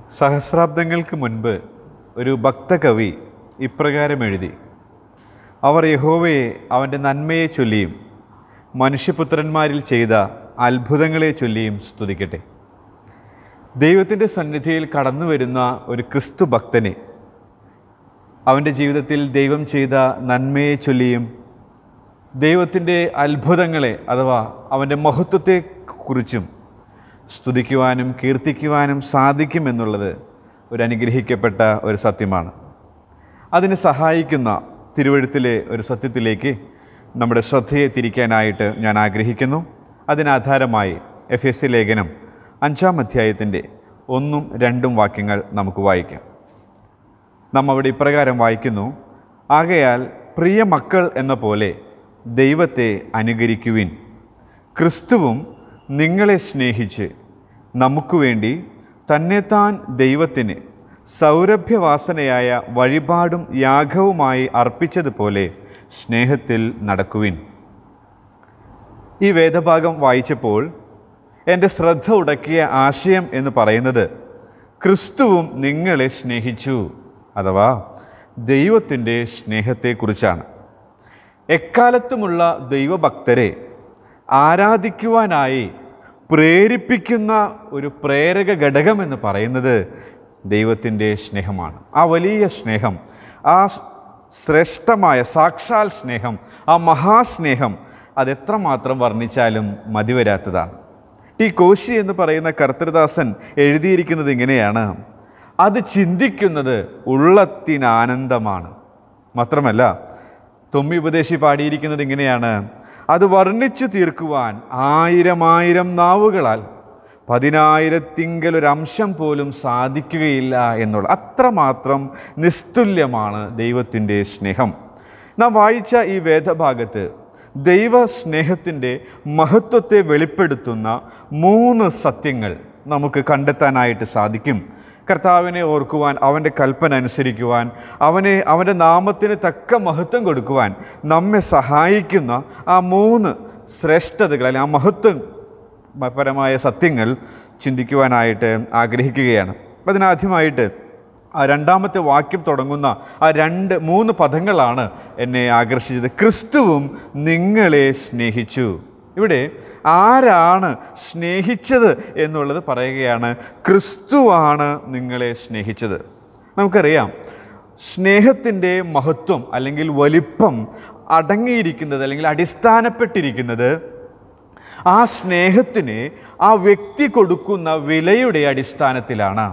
സഹസ്രാബ്ദങ്ങൾക്ക് മുൻപ് ഒരു ഭക്തകവി ഇപ്രകാരം എഴുതി അവർ യഹോവയെ അവൻ്റെ നന്മയെ ചൊല്ലിയും മനുഷ്യപുത്രന്മാരിൽ ചെയ്ത അത്ഭുതങ്ങളെ ചൊല്ലിയും സ്തുതിക്കട്ടെ ദൈവത്തിൻ്റെ സന്നിധിയിൽ കടന്നു വരുന്ന ഒരു ക്രിസ്തു ഭക്തനെ അവൻ്റെ ജീവിതത്തിൽ ദൈവം ചെയ്ത നന്മയെ ചൊല്ലിയും ദൈവത്തിൻ്റെ അത്ഭുതങ്ങളെ അഥവാ അവൻ്റെ മഹത്വത്തെ കുറിച്ചും സ്തുതിക്കുവാനും കീർത്തിക്കുവാനും സാധിക്കുമെന്നുള്ളത് ഒരു അനുഗ്രഹിക്കപ്പെട്ട ഒരു സത്യമാണ് അതിന് സഹായിക്കുന്ന തിരുവഴുത്തിലെ ഒരു സത്യത്തിലേക്ക് നമ്മുടെ ശ്രദ്ധയെ തിരിക്കാനായിട്ട് ഞാൻ ആഗ്രഹിക്കുന്നു അതിനാധാരമായി എഫ് എസ് സി ലേഖനം അഞ്ചാം അധ്യായത്തിൻ്റെ ഒന്നും രണ്ടും വാക്യങ്ങൾ നമുക്ക് വായിക്കാം നാം അവിടെ ഇപ്രകാരം വായിക്കുന്നു ആകയാൽ പ്രിയ മക്കൾ എന്ന പോലെ ദൈവത്തെ അനുകരിക്കുവിൻ ക്രിസ്തുവും നിങ്ങളെ സ്നേഹിച്ച് നമുക്ക് വേണ്ടി തന്നെത്താൻ ദൈവത്തിന് സൗരഭ്യവാസനയായ വഴിപാടും യാഗവുമായി അർപ്പിച്ചതുപോലെ സ്നേഹത്തിൽ നടക്കുവിൻ ഈ വേദഭാഗം വായിച്ചപ്പോൾ എൻ്റെ ശ്രദ്ധ ഉടക്കിയ ആശയം എന്ന് പറയുന്നത് ക്രിസ്തുവും നിങ്ങളെ സ്നേഹിച്ചു അഥവാ ദൈവത്തിൻ്റെ സ്നേഹത്തെക്കുറിച്ചാണ് എക്കാലത്തുമുള്ള ദൈവഭക്തരെ ആരാധിക്കുവാനായി പ്രേരിപ്പിക്കുന്ന ഒരു പ്രേരക ഘടകം എന്ന് പറയുന്നത് ദൈവത്തിൻ്റെ സ്നേഹമാണ് ആ വലിയ സ്നേഹം ആ ശ്രേഷ്ഠമായ സാക്ഷാൽ സ്നേഹം ആ മഹാസ്നേഹം അതെത്രമാത്രം വർണ്ണിച്ചാലും മതിവരാത്തതാണ് ടി കോശി എന്ന് പറയുന്ന കർത്തൃദാസൻ എഴുതിയിരിക്കുന്നത് ഇങ്ങനെയാണ് അത് ചിന്തിക്കുന്നത് ഉള്ളത്തിനാനന്ദമാണ് മാത്രമല്ല തൊമ്മി ഉപദേശി പാടിയിരിക്കുന്നത് ഇങ്ങനെയാണ് അത് വർണ്ണിച്ചു തീർക്കുവാൻ ആയിരം ആയിരം നാവുകളാൽ പതിനായിരത്തിങ്കൽ ഒരു അംശം പോലും സാധിക്കുകയില്ല എന്നുള്ള അത്രമാത്രം നിസ്തുല്യമാണ് ദൈവത്തിൻ്റെ സ്നേഹം നാം വായിച്ച ഈ വേദഭാഗത്ത് ദൈവ സ്നേഹത്തിൻ്റെ മഹത്വത്തെ വെളിപ്പെടുത്തുന്ന മൂന്ന് സത്യങ്ങൾ നമുക്ക് കണ്ടെത്താനായിട്ട് സാധിക്കും കർത്താവിനെ ഓർക്കുവാൻ അവൻ്റെ കൽപ്പന അനുസരിക്കുവാൻ അവനെ അവൻ്റെ നാമത്തിന് തക്ക മഹത്വം കൊടുക്കുവാൻ നമ്മെ സഹായിക്കുന്ന ആ മൂന്ന് ശ്രേഷ്ഠതകൾ അല്ലെങ്കിൽ ആ മഹത്വം പരമായ സത്യങ്ങൾ ചിന്തിക്കുവാനായിട്ട് ആഗ്രഹിക്കുകയാണ് അപ്പം അതിനാദ്യമായിട്ട് ആ രണ്ടാമത്തെ വാക്യം തുടങ്ങുന്ന ആ രണ്ട് മൂന്ന് പദങ്ങളാണ് എന്നെ ആകർഷിച്ചത് ക്രിസ്തുവും നിങ്ങളെ സ്നേഹിച്ചു ഇവിടെ ആരാണ് സ്നേഹിച്ചത് എന്നുള്ളത് പറയുകയാണ് ക്രിസ്തുവാണ് നിങ്ങളെ സ്നേഹിച്ചത് നമുക്കറിയാം സ്നേഹത്തിൻ്റെ മഹത്വം അല്ലെങ്കിൽ വലിപ്പം അടങ്ങിയിരിക്കുന്നത് അല്ലെങ്കിൽ അടിസ്ഥാനപ്പെട്ടിരിക്കുന്നത് ആ സ്നേഹത്തിന് ആ വ്യക്തി കൊടുക്കുന്ന വിലയുടെ അടിസ്ഥാനത്തിലാണ്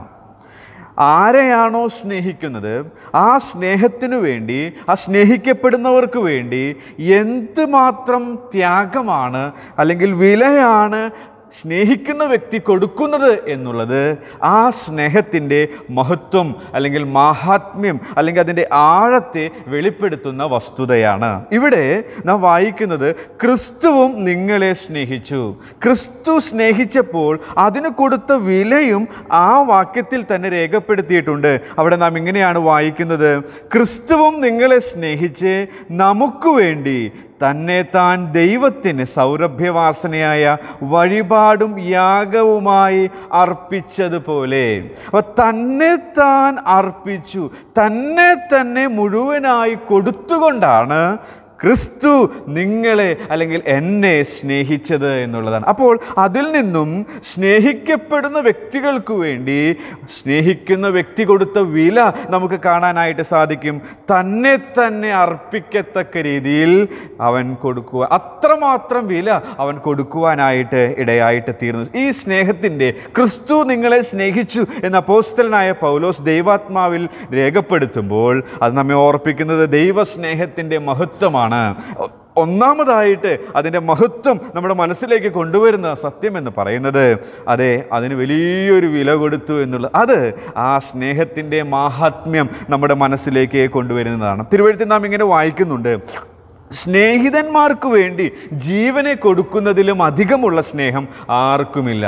ആരെയാണോ സ്നേഹിക്കുന്നത് ആ സ്നേഹത്തിനു വേണ്ടി ആ സ്നേഹിക്കപ്പെടുന്നവർക്ക് വേണ്ടി എന്തുമാത്രം ത്യാഗമാണ് അല്ലെങ്കിൽ വിലയാണ് സ്നേഹിക്കുന്ന വ്യക്തി കൊടുക്കുന്നത് എന്നുള്ളത് ആ സ്നേഹത്തിൻ്റെ മഹത്വം അല്ലെങ്കിൽ മാഹാത്മ്യം അല്ലെങ്കിൽ അതിൻ്റെ ആഴത്തെ വെളിപ്പെടുത്തുന്ന വസ്തുതയാണ് ഇവിടെ നാം വായിക്കുന്നത് ക്രിസ്തുവും നിങ്ങളെ സ്നേഹിച്ചു ക്രിസ്തു സ്നേഹിച്ചപ്പോൾ അതിന് കൊടുത്ത വിലയും ആ വാക്യത്തിൽ തന്നെ രേഖപ്പെടുത്തിയിട്ടുണ്ട് അവിടെ നാം ഇങ്ങനെയാണ് വായിക്കുന്നത് ക്രിസ്തുവും നിങ്ങളെ സ്നേഹിച്ച് നമുക്ക് വേണ്ടി തന്നെ താൻ ദൈവത്തിന് സൗരഭ്യവാസനയായ വഴിപാടും യാഗവുമായി അർപ്പിച്ചതുപോലെ അപ്പോൾ തന്നെ താൻ അർപ്പിച്ചു തന്നെ തന്നെ മുഴുവനായി കൊടുത്തുകൊണ്ടാണ് ക്രിസ്തു നിങ്ങളെ അല്ലെങ്കിൽ എന്നെ സ്നേഹിച്ചത് എന്നുള്ളതാണ് അപ്പോൾ അതിൽ നിന്നും സ്നേഹിക്കപ്പെടുന്ന വ്യക്തികൾക്ക് വേണ്ടി സ്നേഹിക്കുന്ന വ്യക്തി കൊടുത്ത വില നമുക്ക് കാണാനായിട്ട് സാധിക്കും തന്നെ തന്നെ അർപ്പിക്കത്തക്ക രീതിയിൽ അവൻ കൊടുക്കുക അത്രമാത്രം വില അവൻ കൊടുക്കുവാനായിട്ട് ഇടയായിട്ട് തീർന്നു ഈ സ്നേഹത്തിൻ്റെ ക്രിസ്തു നിങ്ങളെ സ്നേഹിച്ചു എന്ന അപ്പോസ്തലനായ പൗലോസ് ദൈവാത്മാവിൽ രേഖപ്പെടുത്തുമ്പോൾ അത് നമ്മെ ഓർപ്പിക്കുന്നത് ദൈവസ്നേഹത്തിൻ്റെ മഹത്വമാണ് ഒന്നാമതായിട്ട് അതിൻ്റെ മഹത്വം നമ്മുടെ മനസ്സിലേക്ക് കൊണ്ടുവരുന്ന സത്യം എന്ന് പറയുന്നത് അതെ അതിന് വലിയൊരു വില കൊടുത്തു എന്നുള്ളത് അത് ആ സ്നേഹത്തിൻ്റെ മാഹാത്മ്യം നമ്മുടെ മനസ്സിലേക്ക് കൊണ്ടുവരുന്നതാണ് തിരുവഴുത്തിൽ നാം ഇങ്ങനെ വായിക്കുന്നുണ്ട് സ്നേഹിതന്മാർക്ക് വേണ്ടി ജീവനെ കൊടുക്കുന്നതിലും അധികമുള്ള സ്നേഹം ആർക്കുമില്ല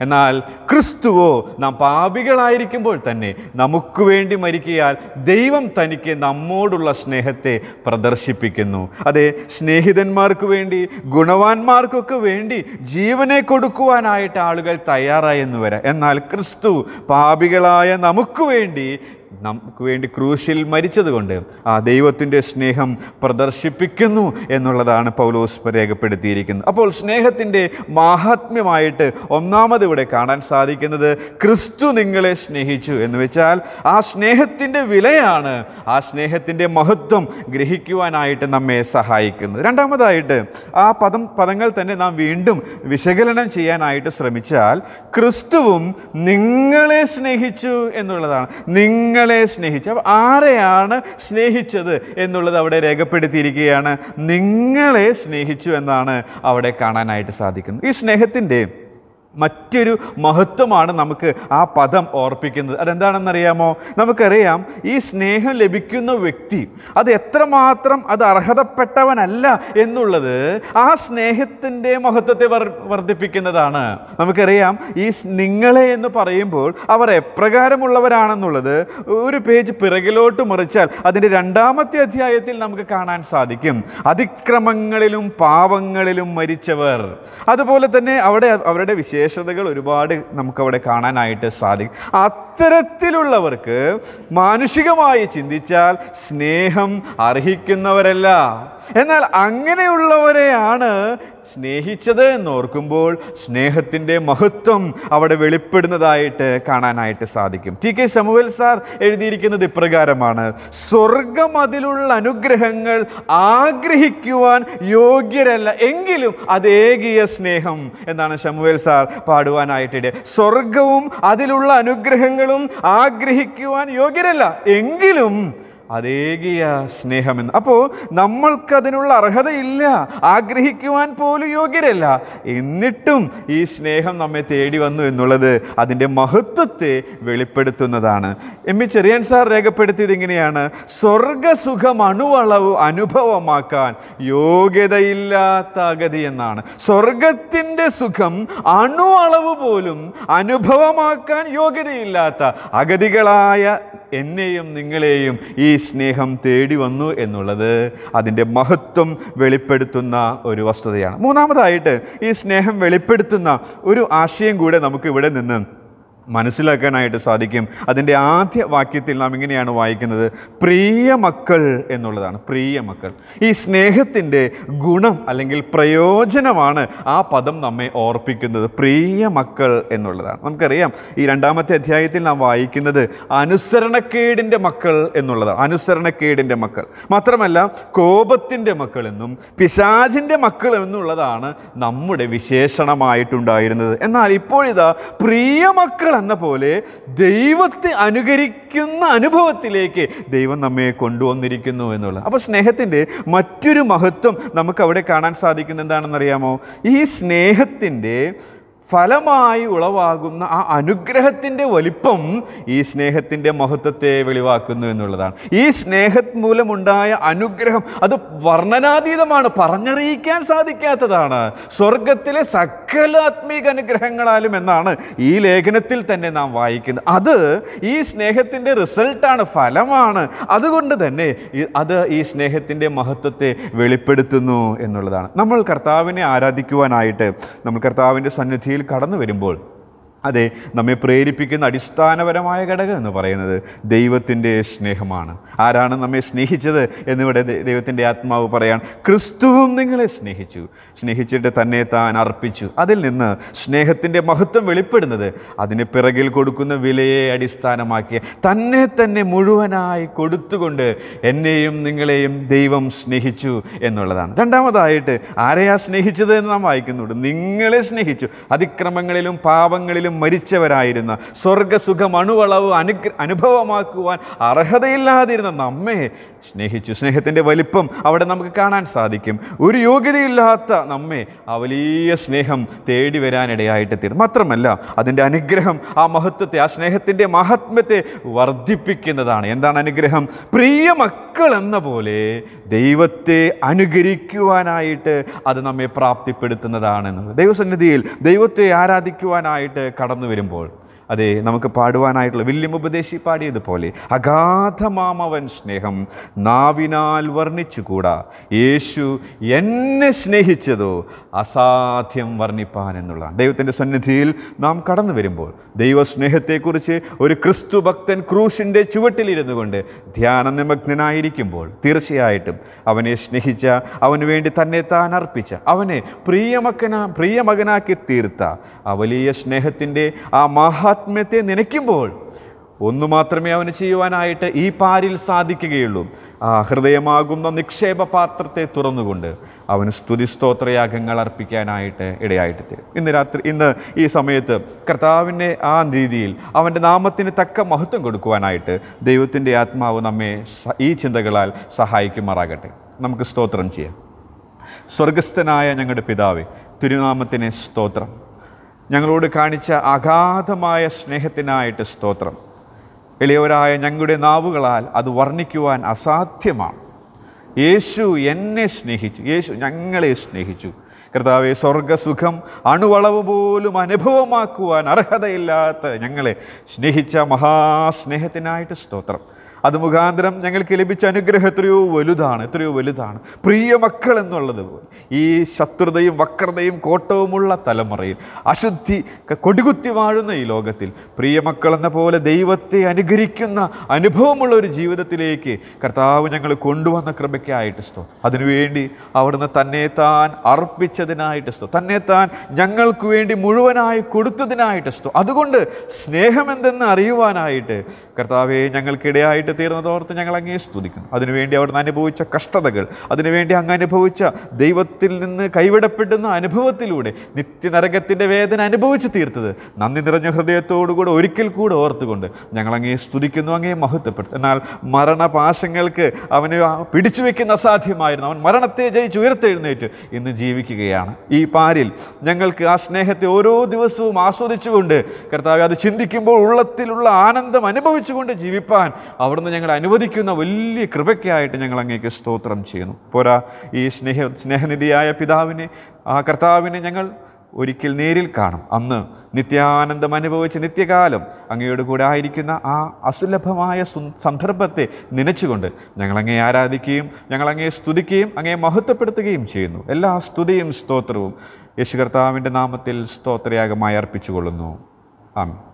എന്നാൽ ക്രിസ്തുവോ നാം പാപികളായിരിക്കുമ്പോൾ തന്നെ നമുക്ക് വേണ്ടി മരിക്കയാൽ ദൈവം തനിക്ക് നമ്മോടുള്ള സ്നേഹത്തെ പ്രദർശിപ്പിക്കുന്നു അതെ സ്നേഹിതന്മാർക്ക് വേണ്ടി ഗുണവാന്മാർക്കൊക്കെ വേണ്ടി ജീവനെ കൊടുക്കുവാനായിട്ട് ആളുകൾ തയ്യാറായെന്ന് വരാം എന്നാൽ ക്രിസ്തു പാപികളായ നമുക്ക് വേണ്ടി നമുക്ക് വേണ്ടി ക്രൂശിൽ മരിച്ചതുകൊണ്ട് ആ ദൈവത്തിൻ്റെ സ്നേഹം പ്രദർശിപ്പിക്കുന്നു എന്നുള്ളതാണ് പൗലോസ് രേഖപ്പെടുത്തിയിരിക്കുന്നത് അപ്പോൾ സ്നേഹത്തിൻ്റെ മാഹാത്മ്യമായിട്ട് ഒന്നാമത് ഇവിടെ കാണാൻ സാധിക്കുന്നത് ക്രിസ്തു നിങ്ങളെ സ്നേഹിച്ചു എന്ന് വെച്ചാൽ ആ സ്നേഹത്തിൻ്റെ വിലയാണ് ആ സ്നേഹത്തിൻ്റെ മഹത്വം ഗ്രഹിക്കുവാനായിട്ട് നമ്മെ സഹായിക്കുന്നത് രണ്ടാമതായിട്ട് ആ പദം പദങ്ങൾ തന്നെ നാം വീണ്ടും വിശകലനം ചെയ്യാനായിട്ട് ശ്രമിച്ചാൽ ക്രിസ്തുവും നിങ്ങളെ സ്നേഹിച്ചു എന്നുള്ളതാണ് നിങ്ങളെ സ്നേഹിച്ചു അപ്പോൾ ആരെയാണ് സ്നേഹിച്ചത് എന്നുള്ളത് അവിടെ രേഖപ്പെടുത്തിയിരിക്കുകയാണ് നിങ്ങളെ സ്നേഹിച്ചു എന്നാണ് അവിടെ കാണാനായിട്ട് സാധിക്കുന്നത് ഈ സ്നേഹത്തിൻ്റെ മറ്റൊരു മഹത്വമാണ് നമുക്ക് ആ പദം ഓർപ്പിക്കുന്നത് അതെന്താണെന്നറിയാമോ നമുക്കറിയാം ഈ സ്നേഹം ലഭിക്കുന്ന വ്യക്തി അത് എത്രമാത്രം അത് അർഹതപ്പെട്ടവനല്ല എന്നുള്ളത് ആ സ്നേഹത്തിൻ്റെ മഹത്വത്തെ വർ വർദ്ധിപ്പിക്കുന്നതാണ് നമുക്കറിയാം ഈ സ് നിങ്ങളെ എന്ന് പറയുമ്പോൾ അവർ എപ്രകാരമുള്ളവരാണെന്നുള്ളത് ഒരു പേജ് പിറകിലോട്ട് മറിച്ചാൽ അതിൻ്റെ രണ്ടാമത്തെ അധ്യായത്തിൽ നമുക്ക് കാണാൻ സാധിക്കും അതിക്രമങ്ങളിലും പാവങ്ങളിലും മരിച്ചവർ അതുപോലെ തന്നെ അവിടെ അവരുടെ വിശേഷതകൾ ഒരുപാട് നമുക്കവിടെ കാണാനായിട്ട് സാധിക്കും അത്തരത്തിലുള്ളവർക്ക് മാനുഷികമായി ചിന്തിച്ചാൽ സ്നേഹം അർഹിക്കുന്നവരല്ല എന്നാൽ അങ്ങനെയുള്ളവരെയാണ് സ്നേഹിച്ചത് എന്നോർക്കുമ്പോൾ സ്നേഹത്തിൻ്റെ മഹത്വം അവിടെ വെളിപ്പെടുന്നതായിട്ട് കാണാനായിട്ട് സാധിക്കും ടി കെ ശമുവൽ സാർ എഴുതിയിരിക്കുന്നത് ഇപ്രകാരമാണ് സ്വർഗം അതിലുള്ള അനുഗ്രഹങ്ങൾ ആഗ്രഹിക്കുവാൻ യോഗ്യരല്ല എങ്കിലും അതേകിയ സ്നേഹം എന്നാണ് ശമുവേൽ സാർ പാടുവാനായിട്ടിടെ സ്വർഗവും അതിലുള്ള അനുഗ്രഹങ്ങളും ആഗ്രഹിക്കുവാൻ യോഗ്യരല്ല എങ്കിലും അതേകിയ സ്നേഹമെന്ന് അപ്പോൾ നമ്മൾക്കതിനുള്ള അർഹതയില്ല ആഗ്രഹിക്കുവാൻ പോലും യോഗ്യരല്ല എന്നിട്ടും ഈ സ്നേഹം നമ്മെ തേടി വന്നു എന്നുള്ളത് അതിൻ്റെ മഹത്വത്തെ വെളിപ്പെടുത്തുന്നതാണ് എം ഇ ചെറിയൻ സാർ രേഖപ്പെടുത്തിയത് ഇങ്ങനെയാണ് സ്വർഗസുഖം അണുവളവ് അനുഭവമാക്കാൻ യോഗ്യതയില്ലാത്ത അഗതി എന്നാണ് സ്വർഗത്തിൻ്റെ സുഖം അണുവളവ് പോലും അനുഭവമാക്കാൻ യോഗ്യതയില്ലാത്ത അഗതികളായ എന്നെയും നിങ്ങളെയും ഈ സ്നേഹം തേടി വന്നു എന്നുള്ളത് അതിൻ്റെ മഹത്വം വെളിപ്പെടുത്തുന്ന ഒരു വസ്തുതയാണ് മൂന്നാമതായിട്ട് ഈ സ്നേഹം വെളിപ്പെടുത്തുന്ന ഒരു ആശയം കൂടെ നമുക്ക് ഇവിടെ നിന്ന് മനസ്സിലാക്കാനായിട്ട് സാധിക്കും അതിൻ്റെ ആദ്യ വാക്യത്തിൽ നാം ഇങ്ങനെയാണ് വായിക്കുന്നത് പ്രിയ മക്കൾ എന്നുള്ളതാണ് പ്രിയ മക്കൾ ഈ സ്നേഹത്തിൻ്റെ ഗുണം അല്ലെങ്കിൽ പ്രയോജനമാണ് ആ പദം നമ്മെ ഓർപ്പിക്കുന്നത് പ്രിയ മക്കൾ എന്നുള്ളതാണ് നമുക്കറിയാം ഈ രണ്ടാമത്തെ അധ്യായത്തിൽ നാം വായിക്കുന്നത് അനുസരണക്കേടിൻ്റെ മക്കൾ എന്നുള്ളതാണ് അനുസരണക്കേടിൻ്റെ മക്കൾ മാത്രമല്ല കോപത്തിൻ്റെ മക്കൾ എന്നും പിശാചിൻ്റെ മക്കൾ എന്നുള്ളതാണ് നമ്മുടെ വിശേഷണമായിട്ടുണ്ടായിരുന്നത് എന്നാൽ ഇപ്പോഴിതാ പ്രിയ മക്കൾ എന്ന പോലെ ദൈവത്തെ അനുകരിക്കുന്ന അനുഭവത്തിലേക്ക് ദൈവം നമ്മെ കൊണ്ടുവന്നിരിക്കുന്നു എന്നുള്ളത് അപ്പോൾ സ്നേഹത്തിൻ്റെ മറ്റൊരു മഹത്വം നമുക്ക് അവിടെ കാണാൻ സാധിക്കുന്ന എന്താണെന്നറിയാമോ ഈ സ്നേഹത്തിൻ്റെ ഫലമായി ഉളവാകുന്ന ആ അനുഗ്രഹത്തിൻ്റെ വലിപ്പം ഈ സ്നേഹത്തിൻ്റെ മഹത്വത്തെ വെളിവാക്കുന്നു എന്നുള്ളതാണ് ഈ സ്നേഹം മൂലമുണ്ടായ അനുഗ്രഹം അത് വർണ്ണനാതീതമാണ് പറഞ്ഞറിയിക്കാൻ സാധിക്കാത്തതാണ് സ്വർഗത്തിലെ സകല ആത്മീക അനുഗ്രഹങ്ങളാലും എന്നാണ് ഈ ലേഖനത്തിൽ തന്നെ നാം വായിക്കുന്നത് അത് ഈ സ്നേഹത്തിൻ്റെ റിസൾട്ടാണ് ഫലമാണ് അതുകൊണ്ട് തന്നെ ഈ- അത് ഈ സ്നേഹത്തിൻ്റെ മഹത്വത്തെ വെളിപ്പെടുത്തുന്നു എന്നുള്ളതാണ് നമ്മൾ കർത്താവിനെ ആരാധിക്കുവാനായിട്ട് നമ്മൾ കർത്താവിൻ്റെ സന്നിധിയിൽ കടന്നു വരുമ്പോൾ അതെ നമ്മെ പ്രേരിപ്പിക്കുന്ന അടിസ്ഥാനപരമായ ഘടകം എന്ന് പറയുന്നത് ദൈവത്തിൻ്റെ സ്നേഹമാണ് ആരാണ് നമ്മെ സ്നേഹിച്ചത് എന്നിവിടെ ദൈ- ദൈവത്തിൻ്റെ ആത്മാവ് പറയാൻ ക്രിസ്തുവും നിങ്ങളെ സ്നേഹിച്ചു സ്നേഹിച്ചിട്ട് തന്നെ താൻ അർപ്പിച്ചു അതിൽ നിന്ന് സ്നേഹത്തിൻ്റെ മഹത്വം വെളിപ്പെടുന്നത് അതിന് പിറകിൽ കൊടുക്കുന്ന വിലയെ അടിസ്ഥാനമാക്കി തന്നെ തന്നെ മുഴുവനായി കൊടുത്തുകൊണ്ട് എന്നെയും നിങ്ങളെയും ദൈവം സ്നേഹിച്ചു എന്നുള്ളതാണ് രണ്ടാമതായിട്ട് ആരെയാ സ്നേഹിച്ചത് എന്ന് നാം വായിക്കുന്നുണ്ട് നിങ്ങളെ സ്നേഹിച്ചു അതിക്രമങ്ങളിലും പാപങ്ങളിലും മരിച്ചവരായിരുന്ന സ്വർഗസുഖം അണുവളവ് അനുഗ്ര അനുഭവമാക്കുവാൻ അർഹതയില്ലാതിരുന്ന നമ്മെ സ്നേഹിച്ചു സ്നേഹത്തിൻ്റെ വലിപ്പം അവിടെ നമുക്ക് കാണാൻ സാധിക്കും ഒരു യോഗ്യതയില്ലാത്ത നമ്മെ ആ വലിയ സ്നേഹം തേടി വരാനിടയായിട്ട് തീരും മാത്രമല്ല അതിൻ്റെ അനുഗ്രഹം ആ മഹത്വത്തെ ആ സ്നേഹത്തിൻ്റെ മഹാത്മ്യത്തെ വർദ്ധിപ്പിക്കുന്നതാണ് എന്താണ് അനുഗ്രഹം പ്രിയ മക്കൾ എന്ന പോലെ ദൈവത്തെ അനുകരിക്കുവാനായിട്ട് അത് നമ്മെ പ്രാപ്തിപ്പെടുത്തുന്നതാണെന്ന് ദൈവസന്നിധിയിൽ ദൈവത്തെ ആരാധിക്കുവാനായിട്ട് കടന്നു വരുമ്പോൾ അതെ നമുക്ക് പാടുവാനായിട്ടുള്ള വില്യം ഉപദേശി പാടിയതുപോലെ അഗാധമാമവൻ സ്നേഹം നാവിനാൽ വർണ്ണിച്ചുകൂടാ യേശു എന്നെ സ്നേഹിച്ചതോ അസാധ്യം വർണ്ണിപ്പാൻ എന്നുള്ളതാണ് ദൈവത്തിൻ്റെ സന്നിധിയിൽ നാം കടന്നു വരുമ്പോൾ ദൈവസ്നേഹത്തെക്കുറിച്ച് ഒരു ക്രിസ്തു ഭക്തൻ ക്രൂശിൻ്റെ ചുവട്ടിലിരുന്നു കൊണ്ട് ധ്യാന നിമഗ്നനായിരിക്കുമ്പോൾ തീർച്ചയായിട്ടും അവനെ സ്നേഹിച്ച അവന് വേണ്ടി തന്നെ താൻ അർപ്പിച്ച അവനെ പ്രിയമക്കന പ്രിയമകനാക്കി തീർത്ത ആ വലിയ സ്നേഹത്തിൻ്റെ ആ മഹാത്മ്യത്തെ നനയ്ക്കുമ്പോൾ ഒന്നു മാത്രമേ അവന് ചെയ്യുവാനായിട്ട് ഈ പാരിൽ സാധിക്കുകയുള്ളൂ ആ ഹൃദയമാകുന്ന നിക്ഷേപ പാത്രത്തെ തുറന്നുകൊണ്ട് അവന് സ്തുതി സ്തോത്രയാഗങ്ങൾ അർപ്പിക്കാനായിട്ട് ഇടയായിട്ട് തരും ഇന്ന് രാത്രി ഇന്ന് ഈ സമയത്ത് കർത്താവിൻ്റെ ആ രീതിയിൽ അവൻ്റെ നാമത്തിന് തക്ക മഹത്വം കൊടുക്കുവാനായിട്ട് ദൈവത്തിൻ്റെ ആത്മാവ് നമ്മെ സ- ഈ ചിന്തകളാൽ സഹായിക്കുമാറാകട്ടെ നമുക്ക് സ്തോത്രം ചെയ്യാം സ്വർഗസ്ഥനായ ഞങ്ങളുടെ പിതാവേ തിരുനാമത്തിന് സ്തോത്രം ഞങ്ങളോട് കാണിച്ച അഗാധമായ സ്നേഹത്തിനായിട്ട് സ്തോത്രം എളിയവരായ ഞങ്ങളുടെ നാവുകളാൽ അത് വർണ്ണിക്കുവാൻ അസാധ്യമാണ് യേശു എന്നെ സ്നേഹിച്ചു യേശു ഞങ്ങളെ സ്നേഹിച്ചു കർത്താവെ സ്വർഗസുഖം അണുവളവ് പോലും അനുഭവമാക്കുവാൻ അർഹതയില്ലാത്ത ഞങ്ങളെ സ്നേഹിച്ച മഹാസ്നേഹത്തിനായിട്ട് സ്തോത്രം അത് മുഖാന്തരം ഞങ്ങൾക്ക് ലഭിച്ച അനുഗ്രഹം എത്രയോ വലുതാണ് എത്രയോ വലുതാണ് പ്രിയ മക്കൾ എന്നുള്ളത് പോലെ ഈ ശത്രുതയും വക്രതയും കോട്ടവുമുള്ള തലമുറയിൽ അശുദ്ധി ക- കൊടികുത്തി വാഴുന്ന ഈ ലോകത്തിൽ പ്രിയ മക്കൾ എന്ന പോലെ ദൈവത്തെ അനുകരിക്കുന്ന അനുഭവമുള്ള ഒരു ജീവിതത്തിലേക്ക് കർത്താവ് ഞങ്ങൾ കൊണ്ടുവന്ന കൃപയ്ക്കായിട്ട് സ്തോ അതിനുവേണ്ടി അവിടുന്ന് തന്നെ താൻ അർപ്പിച്ചതിനായിട്ട് സ്തോ തന്നെ താൻ ഞങ്ങൾക്ക് വേണ്ടി മുഴുവനായി കൊടുത്തതിനായിട്ട് സ്തോ അതുകൊണ്ട് സ്നേഹമെന്തെന്ന് അറിയുവാനായിട്ട് കർത്താവെ ഞങ്ങൾക്കിടയായിട്ട് തീർന്നതോർത്ത് ഞങ്ങൾ അങ്ങേ സ്തുതിക്കുന്നു അതിനുവേണ്ടി അവിടുന്ന് അനുഭവിച്ച കഷ്ടതകൾ അതിനുവേണ്ടി അങ്ങ് അനുഭവിച്ച ദൈവത്തിൽ നിന്ന് കൈവിടപ്പെടുന്ന അനുഭവത്തിലൂടെ നിത്യനരകത്തിൻ്റെ വേദന അനുഭവിച്ച് തീർത്തത് നന്ദി നിറഞ്ഞ ഹൃദയത്തോടുകൂടെ ഒരിക്കൽ കൂടെ ഓർത്തുകൊണ്ട് ഞങ്ങൾ അങ്ങേ സ്തുതിക്കുന്നു അങ്ങേ മഹത്വപ്പെടുത്തും എന്നാൽ മരണപാശങ്ങൾക്ക് അവനെ ആ പിടിച്ചു വെക്കുന്ന അസാധ്യമായിരുന്നു അവൻ മരണത്തെ ജയിച്ച് ഉയർത്തെഴുന്നേറ്റ് ഇന്ന് ജീവിക്കുകയാണ് ഈ പാരിൽ ഞങ്ങൾക്ക് ആ സ്നേഹത്തെ ഓരോ ദിവസവും ആസ്വദിച്ചുകൊണ്ട് കർത്താവ് അത് ചിന്തിക്കുമ്പോൾ ഉള്ളത്തിലുള്ള ആനന്ദം അനുഭവിച്ചുകൊണ്ട് ജീവിപ്പാൻ അവിടുന്ന് ഞങ്ങൾ അനുവദിക്കുന്ന വലിയ കൃപയ്ക്കായിട്ട് ഞങ്ങൾ അങ്ങേക്ക് സ്തോത്രം ചെയ്യുന്നു പോരാ ഈ സ്നേഹ സ്നേഹനിധിയായ പിതാവിനെ ആ കർത്താവിനെ ഞങ്ങൾ ഒരിക്കൽ നേരിൽ കാണും അന്ന് നിത്യാനന്ദം അനുഭവിച്ച് നിത്യകാലം അങ്ങയോട് കൂടെ ആയിരിക്കുന്ന ആ അസുലഭമായ സു- സന്ദർഭത്തെ നനച്ചുകൊണ്ട് ഞങ്ങളങ്ങേ ആരാധിക്കുകയും ഞങ്ങളങ്ങേ സ്തുതിക്കുകയും അങ്ങേ മഹത്വപ്പെടുത്തുകയും ചെയ്യുന്നു എല്ലാ സ്തുതിയും സ്തോത്രവും യേശു കർത്താവിൻ്റെ നാമത്തിൽ സ്തോത്രയാഗമായി അർപ്പിച്ചുകൊള്ളുന്നു ആമീൻ